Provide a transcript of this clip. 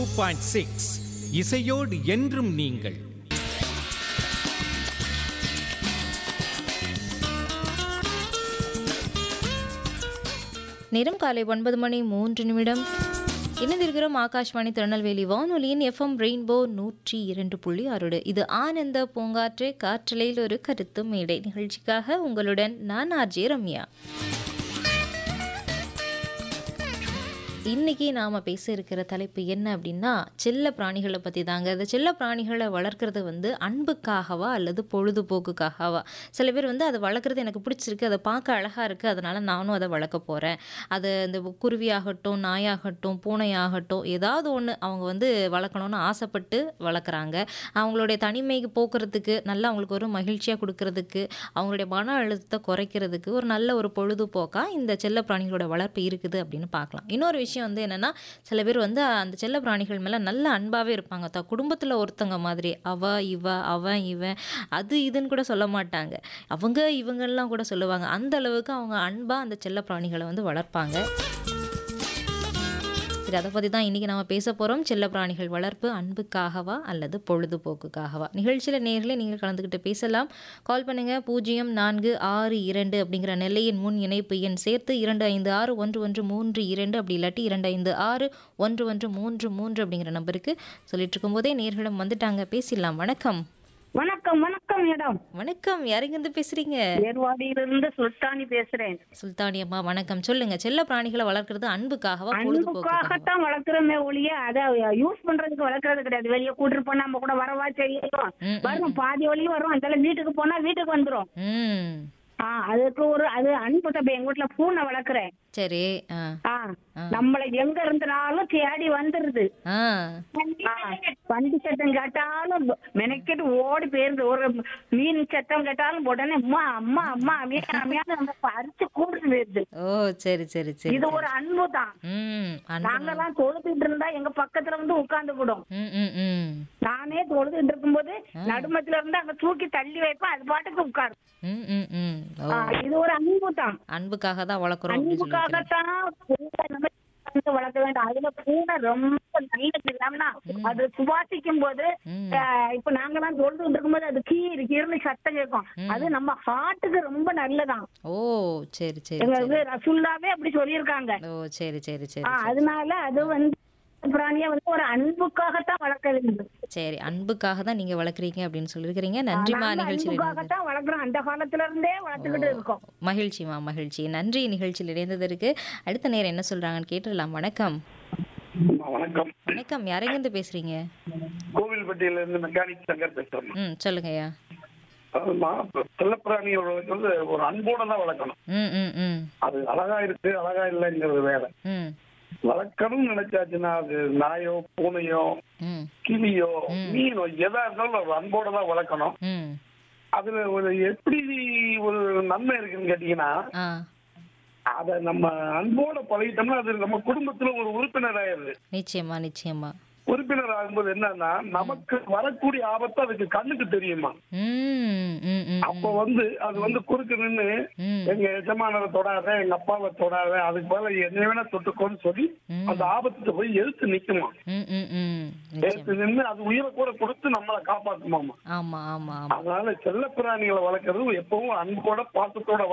Point six இசையோடு என்றும் நீங்கள் நேரம் காலை ஒன்பது மணி மூன்று நிமிடம் இணைந்திருக்கிறோம் ஆகாஷ்வாணி திருநெல்வேலி வானொலியின் எஃப்எம் ரெயின்போ நூற்றி இரண்டு புள்ளி ஆறு இது ஆனந்த பூங்காற்று காற்றலையில் ஒரு கருத்து மேடை நிகழ்ச்சிக்காக உங்களுடன் நான் ஆர்ஜே ரம்யா இன்னைக்கு நாம் பேச இருக்கிற தலைப்பு என்ன அப்படின்னா செல்ல பிராணிகளை பற்றி தாங்க இந்த செல்ல பிராணிகளை வளர்க்குறது வந்து அன்புக்காகவா அல்லது பொழுதுபோக்குக்காகவா சில பேர் வந்து அதை வளர்க்குறது எனக்கு பிடிச்சிருக்கு அதை பார்க்க அழகாக இருக்குது அதனால் நானும் அதை வளர்க்க போகிறேன் அது இந்த குருவியாகட்டும் நாயாகட்டும் பூனையாகட்டும் ஏதாவது ஒன்று அவங்க வந்து வளர்க்கணும்னு ஆசைப்பட்டு வளர்க்குறாங்க அவங்களுடைய தனிமைக்கு போக்குறதுக்கு நல்லா அவங்களுக்கு ஒரு மகிழ்ச்சியாக கொடுக்கறதுக்கு அவங்களுடைய மன அழுத்தத்தை குறைக்கிறதுக்கு ஒரு நல்ல ஒரு பொழுதுபோக்காக இந்த செல்ல பிராணிகளோட வளர்ப்பு இருக்குது அப்படின்னு பார்க்கலாம் இன்னொரு விஷயம் வந்து என்னென்னா சில பேர் வந்து அந்த செல்ல பிராணிகள் மேலே நல்ல அன்பாகவே இருப்பாங்க த குடும்பத்தில் ஒருத்தங்க மாதிரி அவ இவ அவன் இவன் அது இதுன்னு கூட சொல்ல மாட்டாங்க அவங்க இவங்கெல்லாம் கூட சொல்லுவாங்க அந்த அளவுக்கு அவங்க அன்பாக அந்த செல்ல பிராணிகளை வந்து வளர்ப்பாங்க சரி அதை பற்றி தான் இன்றைக்கி நம்ம பேச போகிறோம் செல்ல பிராணிகள் வளர்ப்பு அன்புக்காகவா அல்லது பொழுதுபோக்குக்காகவா நிகழ்ச்சியில் நேரில் நீங்கள் கலந்துக்கிட்டு பேசலாம் கால் பண்ணுங்கள் பூஜ்ஜியம் நான்கு ஆறு இரண்டு அப்படிங்கிற நெல்லையின் முன் இணைப்பு எண் சேர்த்து இரண்டு ஐந்து ஆறு ஒன்று ஒன்று மூன்று இரண்டு அப்படி இல்லாட்டி இரண்டு ஐந்து ஆறு ஒன்று ஒன்று மூன்று மூன்று அப்படிங்கிற நம்பருக்கு சொல்லிட்டு இருக்கும்போதே நேர்களும் வந்துட்டாங்க பேசிடலாம் வணக்கம் வணக்கம் வணக்கம் மேடம் வணக்கம் யாருங்கிருந்து பேசுகிறீங்க ஏர்வாடியிலிருந்து சுல்தானி பேசுறேன் சுல்தானி அம்மா வணக்கம் சொல்லுங்க செல்ல பிராணிகளை வளர்க்குறது அன்புக்காகவா பொழுதுபோக்குக்காகவா அன்புக்காகத்தான் வளர்க்குறோமே ஒழிய அத யூஸ் பண்றதுக்கு வளர்க்கறது கிடையாது வெளியே கூட்டிட்டு போனா நம்ம கூட வரவா செய்யும் ம், வரும் பாதி வழியும் வரும் அந்த வீட்டுக்கு போனா வீட்டுக்கு வந்துரும் ம் ஆஹ் அதுக்கு ஒரு அது அன்பு இப்ப எங்க வீட்டுல பூனை வளர்க்குறேன் சரி ஆ ஆஹ் நம்மள எங்க இருந்தனாலும் தேடி வந்துருது ஆ ஆ, வண்டி சத்தம் கேட்டாலும் மெனக்கெட்டு ஓடி போயிருது ஒரு மீன் சத்தம் கேட்டாலும் உடனே அம்மா அம்மா அம்மா அம்மியா அம்மியான்னு நம்ம அரிச்சு கூப்பிட்டு போயிருது ஓ சரி சரி சரி இது ஒரு அன்பு தான் ம் அன்பு நாங்கெல்லாம் தொழுதுட்டு இருந்தா எங்க பக்கத்துல வந்து உட்கார்ந்து கூடும் ம் ம் ம் நானே தொழுதுட்டு இருக்கும்போது நடுமத்துல இருந்து அங்க தூக்கி தள்ளி வைப்பேன் அது பாட்டுக்கு உட்காரு ம் ம் ம் ஓ ஆ, இது ஒரு அன்பு தான் அன்புக்காக தான் வளர்க்குறோம் அப்படின்னு சொல்லி அன்புக்காகத்தான் பூனை இந்த மாதிரி வந்து வளர்க்க வேண்டாம் அதுல பூனை ரொம்ப நல்லது இல்லாமனா அது சுவாசிக்கும் போது ம். ஆஹ், இப்ப நாங்கெல்லாம் தொழுதுட்டு இருக்கும்போது அது கீறி கீர்னு சத்தம் கேட்கும் அது நம்ம ஹார்ட்டுக்கு ரொம்ப நல்லதான் ஓ சரி சரி எங்க சரி இது ரசுல்லாவே அப்படி சொல்லியிருக்காங்க ஓ சரி சரி சரி ஆ, அதனால அது வந்து பிராணிய வந்து ஒரு அன்புக்காகத்தான் வளர்க்க வேண்டும் சரி அன்புக்காக தான் நீங்க வளர்க்குறீங்க அப்படின்னு சொல்லியிருக்கிறீங்க நன்றிமா நாங்க நிகழ்ச்சியில் இணைந்தது அன்புக்காகத்தான் வளர்க்குறோம் அந்த காலத்துல இருந்தே வளர்த்துக்கிட்டு இருக்கோம் மகிழ்ச்சிமா மகிழ்ச்சி நன்றி நிகழ்ச்சியில் இணைந்ததற்கு அடுத்த நேரம் என்ன சொல்றாங்கன்னு கேட்டுடலாம் வணக்கம் அம்மா, வணக்கம் வணக்கம் யாரெங்கிருந்து பேசுறீங்க கோவில்பட்டியில இருந்து மெக்கானிக் சங்கர் பேசுறேன் ம் சொல்லுங்கய்யா அதுமா செல்லப்பிராணிகள் வந்து ஒரு அன்போட தான் வளர்க்கணும் ம் ம் ம் அது அழகா இருக்கு அழகா இல்லைங்கிறது வேற ம் வளர்க்கணும்னு நினைச்சாச்சுன்னா அது நாயோ பூனையோ ம் கிளியோ மீனோ எதா இருந்தாலும் ஒரு அன்போட தான் வளர்க்கணும் ம் அதுல ஒரு எப்படி ஒரு நன்மை இருக்குன்னு கேட்டீங்கன்னா ஆ அத நம்ம அன்போட பழகிட்டோம்னா அது நம்ம குடும்பத்துல ஒரு உறுப்பினர் ஆயிருது நிச்சயமா நிச்சயமா உறுப்பினர் ஆகும்போது என்னன்னா நமக்கு வரக்கூடிய ஆபத்து அதுக்கு கண்ணுக்கு தெரியுமா ம் ம் ம் அப்ப வந்து அது வந்து குறுக்கு நின்னு ம் எங்க எஜமானரை தொடாத எங்க அப்பாவை தொடாத அதுக்கு பதிலா என்ன வேணா தொட்டுக்கோன்னு சொல்லி ம். அந்த ஆபத்துக்கு போய் எதிர்த்து நிக்குமா ம் ம் ம் நிச்சயம் எதிர்த்து நின்னு அது உயிரை கூட கொடுத்து நம்மளை காப்பாத்துமாமா ஆமா ஆமா ஆமா அதனால செல்ல பிராணிகளை வளர்க்கறது எப்பவும் அன்போட பாசத்தோட